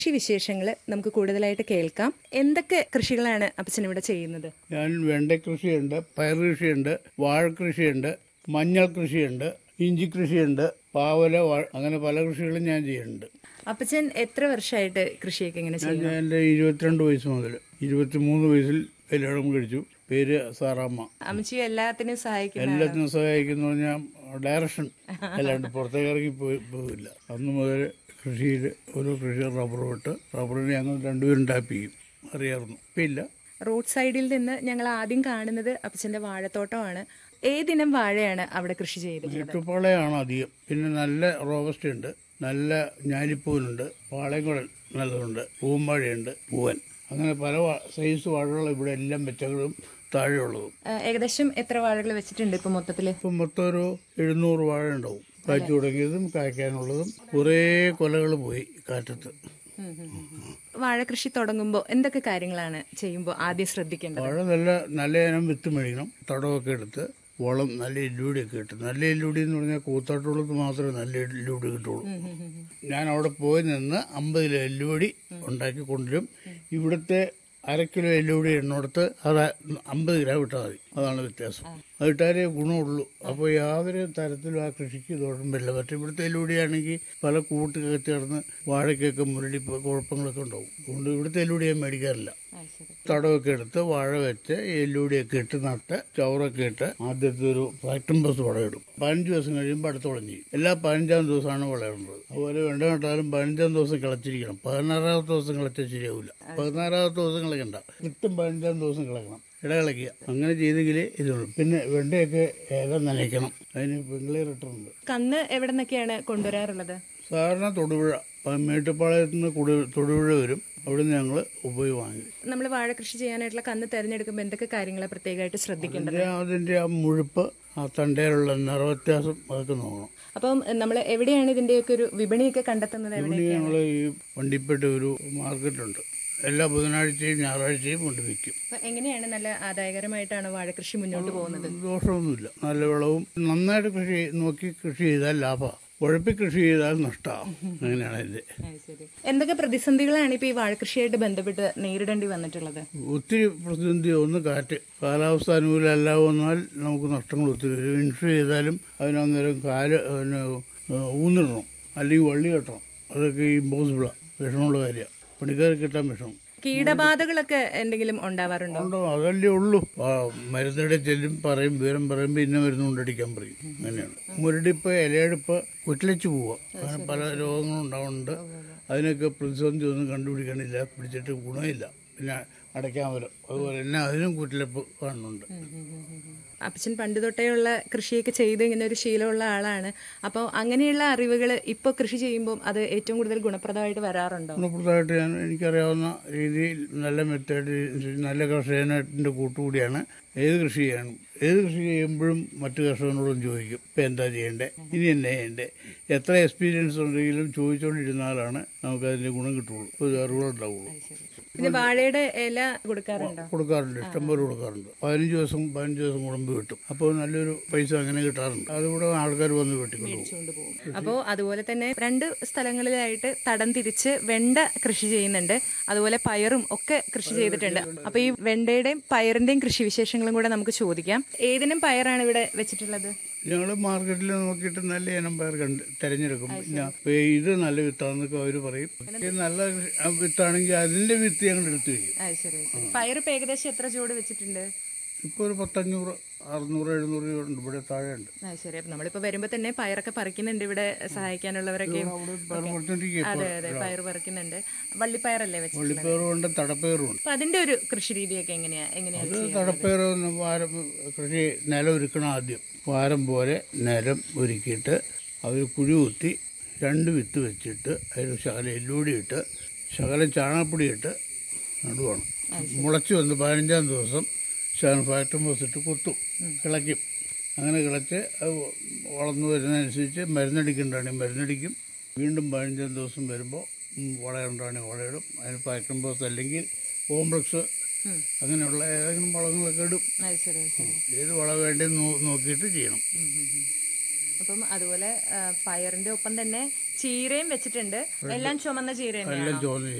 കൃഷി വിശേഷങ്ങൾ നമുക്ക് കൂടുതലായിട്ട് കേൾക്കാം എന്തൊക്കെ കൃഷികളാണ് അപ്പച്ചൻ ഇവിടെ ചെയ്യുന്നത് ഞാൻ വെണ്ട കൃഷിയുണ്ട് പയർ കൃഷിയുണ്ട് വാഴ കൃഷിയുണ്ട് മഞ്ഞൾ കൃഷിയുണ്ട് ഇഞ്ചി കൃഷിയുണ്ട് പാവല വാഴ അങ്ങനെ പല കൃഷികളും ഞാൻ ചെയ്യുന്നുണ്ട് അപ്പച്ചൻ എത്ര വർഷമായിട്ട് കൃഷിയൊക്കെ ഇങ്ങനെ ചെയ്യും ഞാൻ എൻ്റെ ഇരുപത്തിരണ്ട് വയസ്സ് മുതൽ ഇരുപത്തിമൂന്ന് വയസ്സിൽ കല്യാണം കഴിച്ചു പേര് സാറാമ്മ അമ്മച്ചി എല്ലാത്തിനും സഹായിക്കുന്ന എല്ലാത്തിനും സഹായിക്കുന്നു പറഞ്ഞാൽ ഡയറക്ഷൻ അല്ലാണ്ട് പുറത്തേക്ക് ഇറങ്ങി പോയി പോവില്ല അന്ന് മുതൽ കൃഷിയിൽ ഓരോ കൃഷി റബ്ബർ വെട്ട് റബ്ബറിന് ഞങ്ങൾ രണ്ടുപേരും ടാപ്പ് ചെയ്യും അറിയാമായിരുന്നു ഇപ്പം ഇല്ല റോഡ് സൈഡിൽ നിന്ന് ഞങ്ങൾ ആദ്യം കാണുന്നത് അപ്പച്ചന്റെ വാഴത്തോട്ടമാണ് ഏതിനം വാഴയാണ് അവിടെ കൃഷി ചെയ്തിട്ടുള്ളത് ചുട്ടുപാളയാണ് അധികം പിന്നെ നല്ല റോബസ്റ്റ് ഉണ്ട് നല്ല ഞാലിപ്പൂവനുണ്ട് പാളയംകുടൽ നല്ലതുണ്ട് പൂമ്പാഴയുണ്ട് പൂവൻ അങ്ങനെ പല വാ- സൈസ് വാഴകൾ ഇവിടെ എല്ലാം വെച്ചകളും താഴെയുള്ളതും ആ, ഏകദേശം എത്ര വാഴകൾ വെച്ചിട്ടുണ്ട് ഇപ്പൊ മൊത്തത്തില് ഇപ്പം മൊത്തം ഒരു എഴുന്നൂറ് വാഴ ഉണ്ടാവും കായ്ച്ചു തുടങ്ങിയതും കായ്ക്കാനുള്ളതും കുറേ കൊലകൾ പോയി കാറ്റത്ത് വാഴ കൃഷി തുടങ്ങുമ്പോൾ എന്തൊക്കെ കാര്യങ്ങളാണ് ചെയ്യുമ്പോൾ ആദ്യം ശ്രദ്ധിക്കേണ്ടത് വാഴ നല്ല നല്ല ഇനം വിത്ത് മേടിക്കണം തടമൊക്കെ എടുത്ത് വളം നല്ല എല്ലുപൊടിയൊക്കെ ഇട്ട് നല്ല എല്ലുപൊടി എന്ന് പറഞ്ഞാൽ കൂത്താട്ടുള്ളത് മാത്രമേ നല്ല എല്ലുപൊടി കിട്ടുള്ളൂ ഞാൻ അവിടെ പോയി നിന്ന് അമ്പത് കിലോ എല്ലുപൊടി ഉണ്ടാക്കി കൊണ്ടുവരും ഇവിടുത്തെ അര കിലോ എല്ലുപൊടി എണ്ണോടത്ത് അത് അമ്പത് ഗ്രാം ഇട്ടാൽ മതി അതാണ് വ്യത്യാസം അത് ഇട്ടാലേ ഗുണമുള്ളൂ അപ്പോൾ യാതൊരു തരത്തിലും ആ കൃഷിക്ക് ദോഷം വരില്ല മറ്റേ ഇവിടുത്തെ എല്ലുപൊടിയാണെങ്കിൽ പല കൂട്ടുകയറ്റി കിടന്ന് വാഴയ്ക്കൊക്കെ മുരടി കുഴപ്പങ്ങളൊക്കെ ഉണ്ടാവും അതുകൊണ്ട് ഇവിടുത്തെ എല്ലുപൊടി ഞാൻ മേടിക്കാറില്ല തടമൊക്കെ എടുത്ത് വാഴ വെച്ച് എല്ലുപൊടിയൊക്കെ ഇട്ട് നട്ട് ചവറൊക്കെ ഇട്ട് ആദ്യത്തെ ഒരു ഫാക്ടം ബസ് വളമിടും പതിനഞ്ച് ദിവസം കഴിയുമ്പോൾ അടുത്ത വളം ചെയ്യും എല്ലാ പതിനഞ്ചാം ദിവസമാണ് വളമിടുന്നത് അതുപോലെ വെണ്ട നട്ടാലും പതിനഞ്ചാം ദിവസം കിളച്ചിരിക്കണം പതിനാറാമത്തെ ദിവസം കിളച്ചാൽ ശരിയാവില്ല പതിനാറാമത്തെ ദിവസം കിളക്കണ്ട കൃത്യം പതിനഞ്ചാം ദിവസം കിളക്കണം ഇടകിളക്കുക അങ്ങനെ ചെയ്തെങ്കിലേ ഇതുള്ളൂ പിന്നെ വെണ്ടയൊക്കെ ഇല നനയ്ക്കണം അതിന് പെങ്കിളി റിട്ടറുണ്ട് കന്ന് എവിടെ നിന്നൊക്കെയാണ് കൊണ്ടുവരാറുള്ളത് സാധാരണ തൊടുപുഴ മേട്ടുപ്പാളയത്ത് നിന്ന് കൊടു- തൊടുപുഴ വരും അവിടെ നിന്ന് ഞങ്ങൾ ഉപയോഗം വാങ്ങി നമ്മൾ വാഴ കൃഷി ചെയ്യാനായിട്ടുള്ള കന്ന് തിരഞ്ഞെടുക്കുമ്പോൾ എന്തൊക്കെ കാര്യങ്ങളാണ് പ്രത്യേകമായിട്ട് ശ്രദ്ധിക്കേണ്ടത് അതിന്റെ അതിന്റെ ആ മുഴുപ്പ് ആ തണ്ടയിലുള്ള നിറവ്യത്യാസം അതൊക്കെ നോക്കണം അപ്പം നമ്മൾ എവിടെയാണ് ഇതിന്റെയൊക്കെ ഒരു വിപണിയൊക്കെ കണ്ടെത്തുന്നത് എവിടെ ഇവിടെ ഞങ്ങൾ ഈ വണ്ടിപ്പെട്ട് ഒരു മാർക്കറ്റുണ്ട് എല്ലാ ബുധനാഴ്ചയും ഞായറാഴ്ചയും കൊണ്ട് വിൽക്കും അപ്പൊ എങ്ങനെയാണ് നല്ല ആദായകരമായിട്ടാണ് വാഴ കൃഷി മുന്നോട്ട് പോകുന്നത് ദോഷമൊന്നുമില്ല നല്ല വിളവും നന്നായിട്ട് കൃഷി നോക്കി കൃഷി ചെയ്താൽ ലാഭമാണ് ഉഴപ്പി കൃഷി ചെയ്താൽ നഷ്ടമാവും അങ്ങനെയാണ് അതിന്റെ എന്തൊക്കെ പ്രതിസന്ധികളാണ് ഇപ്പൊ ഈ വാഴ കൃഷിയായിട്ട് ബന്ധപ്പെട്ട് നേരിടേണ്ടി വന്നിട്ടുള്ളത് ഒത്തിരി പ്രതിസന്ധി ഒന്ന് കാറ്റ് കാലാവസ്ഥ അനുകൂലമല്ല വന്നാൽ നമുക്ക് നഷ്ടങ്ങൾ ഒത്തിരി വരും ഇൻഷുർ ചെയ്താലും അതിനന്നേരം കാല് പിന്നെ ഊന്നിടണം അല്ലെങ്കിൽ വള്ളി കെട്ടണം അതൊക്കെ ഇമ്പോസിബിളാണ് വിഷമമുള്ള കാര്യമാണ് പണിക്കാർ കിട്ടാൻ വിഷമം കീടബാധകളൊക്കെ എന്തെങ്കിലും ഉണ്ടാവാറുണ്ടോ ഉണ്ടോ അതല്ലേ ഉള്ളൂ ആ, മരുന്നിടെ ചെല്ലും പറയും വിവരം പറയുമ്പോൾ ഇന്ന മരുന്ന് കൊണ്ടടിക്കാൻ പറയും അങ്ങനെയാണ് മുരടിപ്പ് ഇലയെടുപ്പ് കുറ്റിലച്ച് പോവുക അങ്ങനെ പല രോഗങ്ങളും ഉണ്ടാവുന്നുണ്ട് അതിനൊക്കെ പ്രതിസന്ധി ഒന്നും കണ്ടുപിടിക്കണില്ല പിടിച്ചിട്ട് ഗുണമില്ല പിന്നെ അടയ്ക്കാമരം അതുപോലെ തന്നെ അതിനും കുറ്റിലപ്പ് കാണുന്നുണ്ട് അപ്പച്ചൻ പണ്ട് തൊട്ടേയുള്ള കൃഷിയൊക്കെ ചെയ്ത് ഇങ്ങനെ ഒരു ശീലമുള്ള ആളാണ് അപ്പോൾ അങ്ങനെയുള്ള അറിവുകൾ ഇപ്പോൾ കൃഷി ചെയ്യുമ്പോൾ അത് ഏറ്റവും കൂടുതൽ ഗുണപ്രദമായിട്ട് വരാറുണ്ടോ ഗുണപ്രദമായിട്ട് ഞാൻ എനിക്കറിയാവുന്ന രീതിയിൽ നല്ല മെത്തേഡ് നല്ല കർഷകനായിട്ടിൻ്റെ കൂട്ടുകൂടിയാണ് ഏത് കൃഷി ചെയ്യണം ഏത് കൃഷി ചെയ്യുമ്പോഴും മറ്റു കർഷകനോടും ചോദിക്കും ഇപ്പം എന്താ ചെയ്യേണ്ടേ ഇനി എന്നാ ചെയ്യേണ്ടേ എത്ര എക്സ്പീരിയൻസ് ഉണ്ടെങ്കിലും ചോദിച്ചുകൊണ്ടിരുന്നാലാണ് നമുക്കതിൻ്റെ ഗുണം കിട്ടുള്ളൂ ഒരു അറിവുകളുണ്ടാവുള്ളൂ പിന്നെ വാഴയുടെ ഇല കൊടുക്കാറുണ്ടോ കൊടുക്കാറുണ്ട് ഇഷ്ടംപോലെ കൊടുക്കാറുണ്ട് പതിനഞ്ച് ദിവസം പതിനഞ്ച് ദിവസം കൂടുമ്പോൾ കിട്ടും അപ്പോൾ നല്ലൊരു പൈസ അങ്ങനെ കിട്ടാറുണ്ട് അതുകൂടെ ആൾക്കാർ വന്ന് വെട്ടിക്കൊണ്ടുപോകും കൊണ്ടുപോകും അപ്പോൾ അതുപോലെ തന്നെ രണ്ട് സ്ഥലങ്ങളിലായിട്ട് തടം തിരിച്ച് വെണ്ട കൃഷി ചെയ്യുന്നുണ്ട് അതുപോലെ പയറും ഒക്കെ കൃഷി ചെയ്തിട്ടുണ്ട് അപ്പൊ ഈ വെണ്ടയുടെയും പയറിന്റെയും കൃഷി വിശേഷങ്ങളും കൂടെ നമുക്ക് ചോദിക്കാം ഏതിനും പയറാണ് ഇവിടെ വെച്ചിട്ടുള്ളത് ഞങ്ങൾ മാർക്കറ്റിൽ നോക്കിയിട്ട് നല്ല ഇനം പയർ കണ്ട് തിരഞ്ഞെടുക്കും പിന്നെ ഇപ്പൊ ഇത് നല്ല വിത്താന്നൊക്കെ അവർ പറയും ഇത് നല്ല കൃഷി- ആ വിത്താണെങ്കിൽ അതിന്റെ വിത്ത് ഞങ്ങൾ എടുത്തു വയ്ക്കും അത് ശരി പയർ ഇപ്പൊ ഏകദേശം എത്ര ചൂട് വെച്ചിട്ടുണ്ട് ഇപ്പോൾ ഒരു പത്തഞ്ഞൂറ് അറുന്നൂറ് എഴുന്നൂറ് രൂപ ഉണ്ട് ഇവിടെ താഴെ ഉണ്ട് അത് ശരി അപ്പൊ നമ്മളിപ്പോ വരുമ്പോ തന്നെ പയറൊക്കെ പറിക്കുന്നുണ്ട് ഇവിടെ സഹായിക്കാനുള്ളവരൊക്കെ അവിടെ പയർ കൊടുത്തോണ്ടിരിക്കുക അതെ അതെ പയർ പറിക്കുന്നുണ്ട് വള്ളിപ്പയറല്ലേ വെച്ചത് വള്ളിപ്പയറും ഉണ്ട് തടപ്പയറും ഉണ്ട് അപ്പൊ അതിന്റെ ഒരു കൃഷി രീതിയൊക്കെ എങ്ങനെയാ എങ്ങനെയാണ് അത് തടപ്പയർ ഒന്ന് വാരം കൃഷി നിലം ഒരുക്കണം ആദ്യം വാരം പോലെ നിലം ഒരുക്കിയിട്ട് അവർ കുഴി കുത്തി രണ്ട് വിത്ത് വെച്ചിട്ട് അതിൽ ശകലം എല്ലുപൊടി ഇട്ട് ശകലം ചാണകപ്പൊടി ഇട്ട് നടുവാണ് മുളച്ച് വന്ന് പതിനഞ്ചാം ദിവസം ശകലം ഫാക്ടം ഇട്ട് കുത്തും കിളയ്ക്കും അങ്ങനെ കിളച്ച് അത് വളർന്നു വരുന്നതനുസരിച്ച് മരുന്നടിക്കേണ്ടതാണെങ്കിൽ മരുന്നടിക്കും വീണ്ടും പതിനഞ്ചാം ദിവസം വരുമ്പോൾ വളയുണ്ടാണെങ്കിൽ വളയിടും അതിന് ഫാക്ടം ബോസ് അല്ലെങ്കിൽ കോംപ്ലക്സ് അങ്ങനെയുള്ള ഏതെങ്കിലും വളങ്ങളൊക്കെ ഇടും അത് ശരി അത് ശരി ഏത് വളം വേണ്ടെന്ന് നോ- നോക്കിയിട്ട് ചെയ്യണം അപ്പം അതുപോലെ ആ, പയറിന്റെ ഒപ്പം തന്നെ ചീരയും വെച്ചിട്ടുണ്ട് എല്ലാം ചുമന്ന ചീര തന്നെയാണ് എല്ലാം ചോദിച്ചു